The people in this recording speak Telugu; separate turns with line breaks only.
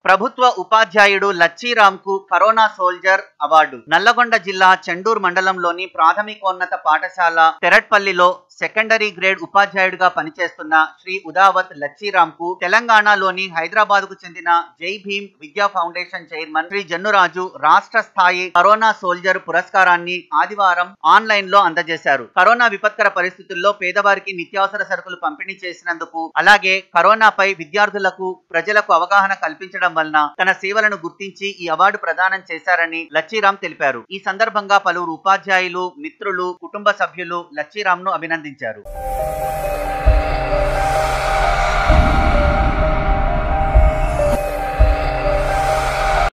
ప్రభుత్వ ఉపాధ్యాయుడు లచ్చీరామ్ కు కరోనా సోల్జర్ అవార్డు నల్లగొండ జిల్లా చెండూరు మండలంలోని ప్రాథమికోన్నత పాఠశాల తెరట్పల్లిలో సెకండరీ గ్రేడ్ ఉపాధ్యాయుడిగా పనిచేస్తున్న శ్రీ ఉదావత్ లచ్చీరామ్ కు తెలంగాణలోని హైదరాబాద్ కు చెందిన జై భీమ్ విద్యా ఫౌండేషన్ చైర్మన్ శ్రీ జన్నురాజు రాష్ట్ర స్థాయి కరోనా సోల్జర్ పురస్కారాన్ని ఆదివారం ఆన్లైన్ లో అందజేశారు కరోనా విపత్కర పరిస్థితుల్లో పేదవారికి నిత్యావసర సరుకులు పంపిణీ చేసినందుకు అలాగే కరోనాపై విద్యార్థులకు ప్రజలకు అవగాహన కల్పించడం వలన తన సేవలను గుర్తించి ఈ అవార్డు ప్రదానం చేశారని లచ్చీరామ్ తెలిపారు ఈ సందర్భంగా పలువురు ఉపాధ్యాయులు మిత్రులు కుటుంబ సభ్యులు లచ్చీరామ్ ను అభినందించారు